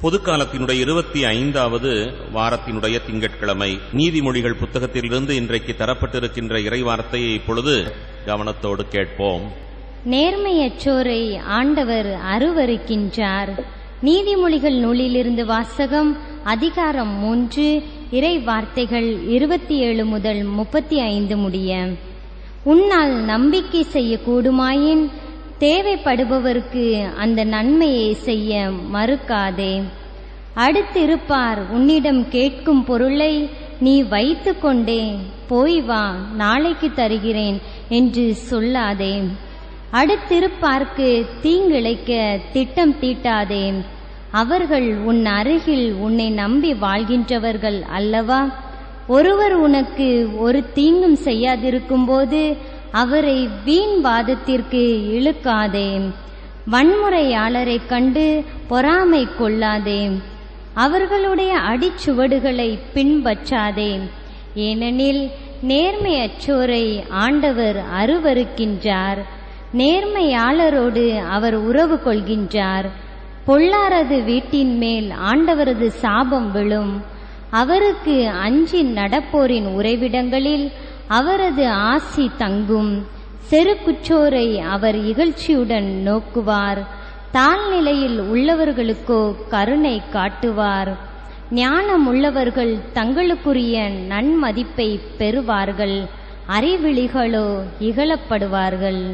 பொதுக்காலத்தினுடைய இருபத்தி ஐந்தாவது வாரத்தினுடைய திங்கட்கிழமை நீதிமொழிகள் புத்தகத்திலிருந்து இன்றைக்கு தரப்பட்டிருக்கின்ற இறைவார்த்தையை இப்பொழுது கவனத்தோடு கேட்போம் நேர்மையற்றோரை ஆண்டவர் அருவருக்கின்றார் நீதிமொழிகள் நூலிலிருந்து வாசகம் அதிகாரம் மூன்று இறை வார்த்தைகள் இருபத்தி ஏழு முதல் முப்பத்தி ஐந்து முடிய உன்னால் நம்பிக்கை செய்ய கூடுமாயின் தேவைப்படுபவருக்கு அந்த நன்மையை செய்ய மறுக்காதே அடுத்திருப்பார் உன்னிடம் கேட்கும் பொருளை நீ வைத்துக்கொண்டே போய் வா நாளைக்கு தருகிறேன் என்று சொல்லாதே அடுத்திருப்பார்க்கு தீங்கிழைக்க திட்டம் தீட்டாதே அவர்கள் உன் அருகில் உன்னை நம்பி வாழ்கின்றவர்கள் அல்லவா ஒருவர் உனக்கு ஒரு தீங்கும் செய்யாதிருக்கும்போது அவரை வீண் வாதத்திற்கு இழுக்காதே வன்முறையாளரைக் கண்டு பொறாமை கொள்ளாதே அவர்களுடைய அடிச்சுவடுகளை பின்பற்றாதே ஏனெனில் நேர்மையற்றோரை ஆண்டவர் அருவருக்கின்றார் நேர்மையாளரோடு அவர் உறவு கொள்கின்றார் பொல்லாரது வீட்டின் மேல் ஆண்டவரது சாபம் விழும் அவருக்கு அஞ்சி நடப்போரின் உறைவிடங்களில் அவரது ஆசி தங்கும் செருக்குற்றோரை அவர் இகழ்ச்சியுடன் நோக்குவார் தாழ்நிலையில் உள்ளவர்களுக்கோ கருணை காட்டுவார் ஞானம் உள்ளவர்கள் தங்களுக்குரிய நன்மதிப்பை பெறுவார்கள் அறிவிழிகளோ இகழப்படுவார்கள்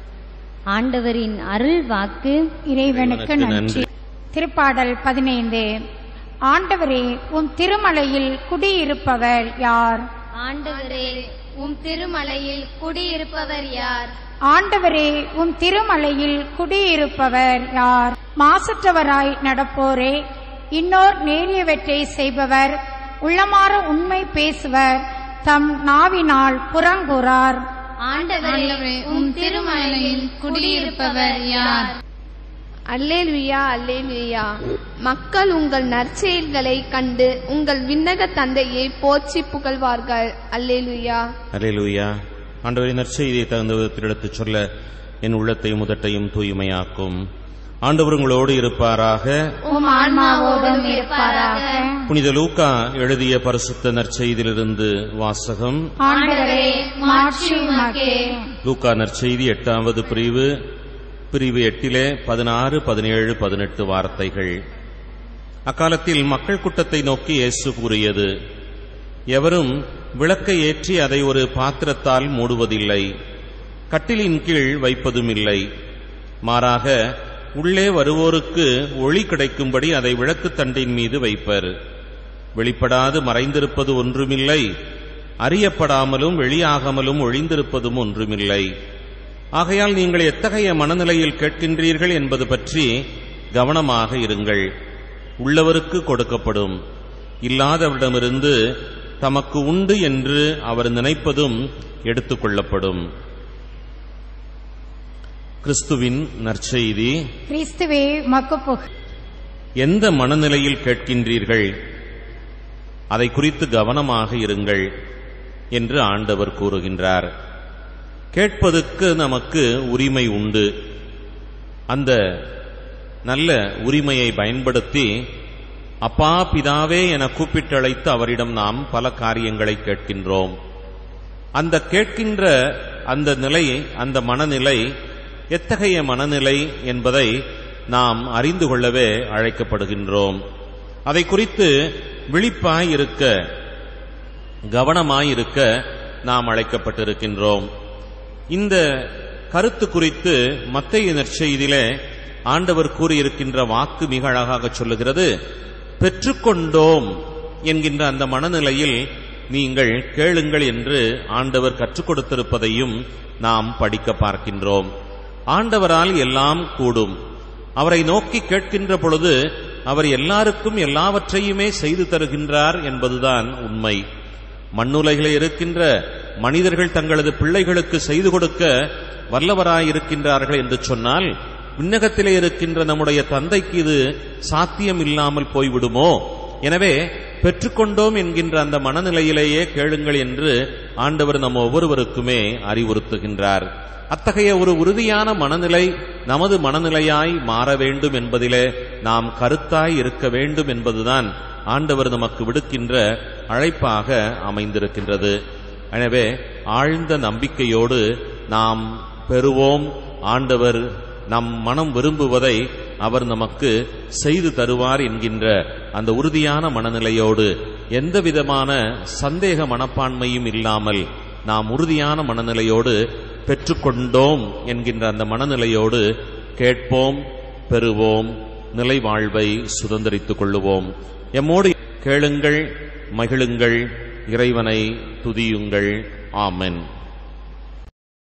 ஆண்டவரின் அருள் வாக்கு இறைவனுக்கு இறைவனுக்கு நன்றி நன்றி. திருப்பாடல் பதினைந்து ஆண்டவரே உம் திருமலையில் குடியிருப்பவர் யார் ஆண்டவரே உம் திருமலையில் குடியிருப்பவர் யார் ஆண்டவரே உம் திருமலையில் குடியிருப்பவர் யார் மாசற்றவராய் நடப்போரே இன்னோர் நேரியவற்றை செய்பவர் உள்ளமாற உண்மை பேசுவர் தம் நாவினால் புறங்கூறார் ஆண்டவரே உம் திருமலையில் குடியிருப்பவர் யார் அல்லேலுயா அல்லேலுயா மக்கள் உங்கள் நற்செயல்களை கண்டு உங்கள் விண்ணக தந்தையை போற்றி புகழ்வார்கள் அல்லேலுயா அல்லேலூயா ஆண்டவரின் நற்செய்தியை தகுந்த விதத்தில் எடுத்துச் சொல்ல என் உள்ளத்தையும் முதட்டையும் தூய்மையாக்கும் ஆண்டவர் உங்களோடு இருப்பாராக உம் ஆன்மாவோடும் இருப்பாராக புனித லூக்கா எழுதிய பரிசுத்த நற்செய்தியிலிருந்து வாசகம் ஆண்டவரே மாட்சி உமக்கே லூக்கா நற்செய்தி எட்டாவது பிரிவு பிரிவு எட்டிலே பதினாறு பதினேழு பதினெட்டு வார்த்தைகள் அக்காலத்தில் மக்கள் கூட்டத்தை நோக்கி இயேசு கூறியது எவரும் விளக்கை ஏற்றி அதை ஒரு பாத்திரத்தால் மூடுவதில்லை கட்டிலின் கீழ் வைப்பதும் இல்லை மாறாக உள்ளே வருவோருக்கு ஒளி கிடைக்கும்படி அதை விளக்குத் தண்டின் மீது வைப்பர் வெளிப்படாது மறைந்திருப்பது ஒன்றுமில்லை அறியப்படாமலும் வெளியாகாமலும் ஒழிந்திருப்பதும் ஒன்றுமில்லை ஆகையால் நீங்கள் எத்தகைய மனநிலையில் கேட்கின்றீர்கள் என்பது பற்றி கவனமாக இருங்கள் உள்ளவருக்கு கொடுக்கப்படும் இல்லாதவரிடமிருந்து தமக்கு உண்டு என்று அவர் நினைப்பதும் எடுத்துக்கொள்ளப்படும் கிறிஸ்துவின் நற்செய்தி கிறிஸ்துவே மக்குப்புக எந்த மனநிலையில் கேட்கின்றீர்கள் அதை குறித்து கவனமாக இருங்கள் என்று ஆண்டவர் கூறுகின்றார் கேட்பதற்கு நமக்கு உரிமை உண்டு அந்த நல்ல உரிமையை பயன்படுத்தி அப்பா பிதாவே என கூப்பிட்டழைத்து அவரிடம் நாம் பல காரியங்களை கேட்கின்றோம் அந்த கேட்கின்ற அந்த நிலை அந்த மனநிலை எத்தகைய மனநிலை என்பதை நாம் அறிந்து கொள்ளவே அழைக்கப்படுகின்றோம் அதை குறித்து விழிப்பாய் இருக்க கவனமாயிருக்க நாம் அழைக்கப்பட்டிருக்கின்றோம் இந்த கருத்து குறித்து மத்திய நற்செய்தியிலே ஆண்டவர் கூறியிருக்கின்ற வாக்கு மிக அழகாக சொல்லுகிறது பெற்றுக்கொண்டோம் என்கின்ற அந்த மனநிலையில் நீங்கள் கேளுங்கள் என்று ஆண்டவர் கற்றுக் கொடுத்திருப்பதையும் நாம் படிக்க பார்க்கின்றோம் ஆண்டவரால் எல்லாம் கூடும் அவரை நோக்கி கேட்கின்ற பொழுது அவர் எல்லாருக்கும் எல்லாவற்றையுமே செய்து தருகின்றார் என்பதுதான் உண்மை மண்ணுலகிலே இருக்கின்ற மனிதர்கள் தங்களது பிள்ளைகளுக்கு செய்து கொடுக்க வல்லவராயிருக்கின்றார்கள் என்று சொன்னால் விண்ணகத்திலே இருக்கின்ற நம்முடைய தந்தைக்கு இது சாத்தியம் இல்லாமல் போய்விடுமோ எனவே பெற்றுக்கொண்டோம் என்கின்ற அந்த மனநிலையிலேயே கேளுங்கள் என்று ஆண்டவர் நம்ம ஒவ்வொருவருக்குமே அறிவுறுத்துகின்றார் அத்தகைய ஒரு உறுதியான மனநிலை நமது மனநிலையாய் மாற வேண்டும் என்பதிலே நாம் கருத்தாய் இருக்க வேண்டும் என்பதுதான் ஆண்டவர் நமக்கு விடுக்கின்ற அழைப்பாக அமைந்திருக்கின்றது எனவே ஆழ்ந்த நம்பிக்கையோடு நாம் பெறுவோம் ஆண்டவர் நம் மனம் விரும்புவதை அவர் நமக்கு செய்து தருவார் என்கின்ற அந்த உறுதியான மனநிலையோடு எந்த விதமான சந்தேக மனப்பான்மையும் இல்லாமல் நாம் உறுதியான மனநிலையோடு பெற்றுக்கொண்டோம் என்கின்ற அந்த மனநிலையோடு கேட்போம் பெறுவோம் நிலை வாழ்வை சுதந்திரித்துக் கொள்ளுவோம் எம்மோடு கேளுங்கள் மகிழுங்கள் இறைவனை துதியுங்கள் ஆமென்